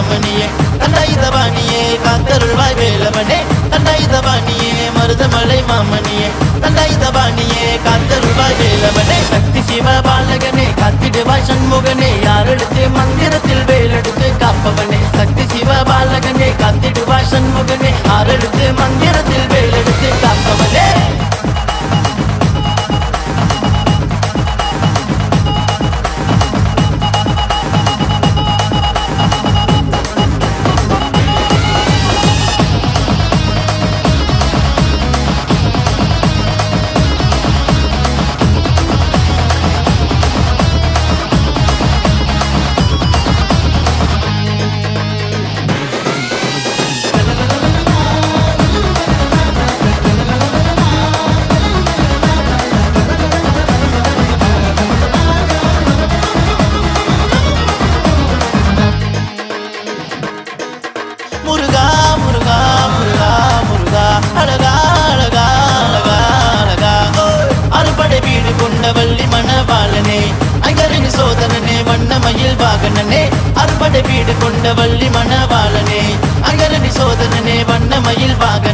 மாமணியே தண்டாயுதபாணியே காத்தருள்வாய் வேலவனே தண்டாயுதபாணியே மருதமலை மாமணியே தண்டாயுதபாணியே காத்தருள்வாய் வேலவனே சக்தி சிவ பாலகனே காத்திடுவாய் சண்முகனே யாரெடுத்து மந்திரத்தில் வேலெடுத்து காப்பவனே சக்தி சிவ பாலகனே காத்திடுவாய் சண்முகனே யாரெடுத்து மந்திரத்தில் வேலெடுத்து காப்பவனே முருகா முருகா முருகா முருகா அழகா அழகா அழகா அழகா ஓய். அறுபடை வீடு கொண்ட வள்ளி மணவாளனே ஐகரின் சோதனனே வண்ணமயில் வாகனனே அறுபடை வீடு கொண்ட வள்ளி மணவாளனே ஐகரணி சோதனனே வண்ணமயில் வாகனனே